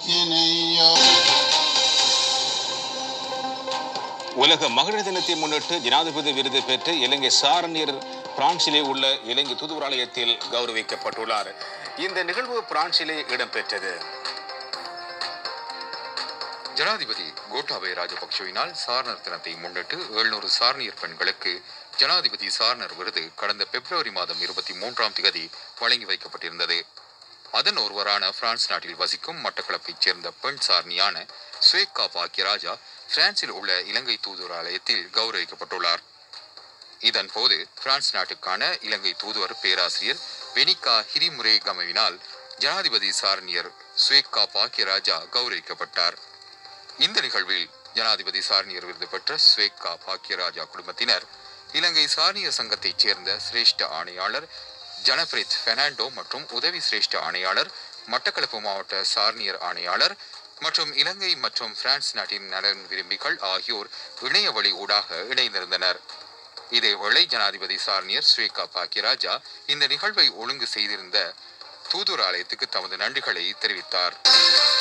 ஆக்கினையோ உலக மகளிர் தினத்தை முன்னிட்டு ஜனாதிபதி விருது பெற்று இலங்கை சாரணியர் பிரான்சிலே உள்ள இலங்கை தூதுவராலயத்தில் கௌரவிக்கப்பட்டுள்ளார் இந்த நிகழ்வு பிரான்சிலே இடம்பெற்றது ஜனாதிபதி கோட்டாபய ராஜபக்சவினால் சாரணர் தினத்தை முன்னிட்டு எழுநூறு சாரணியர் பெண்களுக்கு ஜனாதிபதி சாரணர் விருது கடந்த பிப்ரவரி மாதம் இருபத்தி மூன்றாம் தேதி வழங்கி வைக்கப்பட்டிருந்தது அதன் ஒருவரான பிரான்ஸ் நாட்டில் வசிக்கும் மட்டக்களப்பைச் சேர்ந்த பெண் சாரணியான ஸ்வேக்கா பாக்கியராஜா பிரான்சில் உள்ள இலங்கை தூதுவராலயத்தில் கௌரவிக்கப்பட்டுள்ளார் இதன் போது பிரான்ஸ் நாட்டுக்கான இலங்கை தூதுவர் பேராசிரியர் வெனிகா ஹிரிமுரே கமவினால் ஜனாதிபதி சாரணியர் ஸ்வேக்கா பாக்கியராஜா கௌரவிக்கப்பட்டார் இந்த நிகழ்வில் ஜனாதிபதி சாரணியர் விருது பெற்ற ஸ்வேக்கா பாக்கியராஜா குடும்பத்தினர் இலங்கை சாரணியர் சங்கத்தைச் சேர்ந்த சிரேஷ்ட ஆணையாளர் ஜனபிரித் பெர்னாண்டோ மற்றும் உதவி சிரேஷ்ட ஆணையாளர் மட்டக்களப்பு மாவட்ட சாரணியர் ஆணையாளர் மற்றும் இலங்கை மற்றும் பிரான்ஸ் நாட்டின் நலன் விரும்பிகள் ஆகியோர் இணைய வழி ஊடாக இணைந்திருந்தனர் இதேவேளை ஜனாதிபதி சாரணியர் ஸ்வேகா பாக்கியராஜா இந்த நிகழ்வை ஒழுங்கு செய்திருந்த தூதுவர் ஆலயத்துக்கு தமது நன்றிகளை தெரிவித்தார்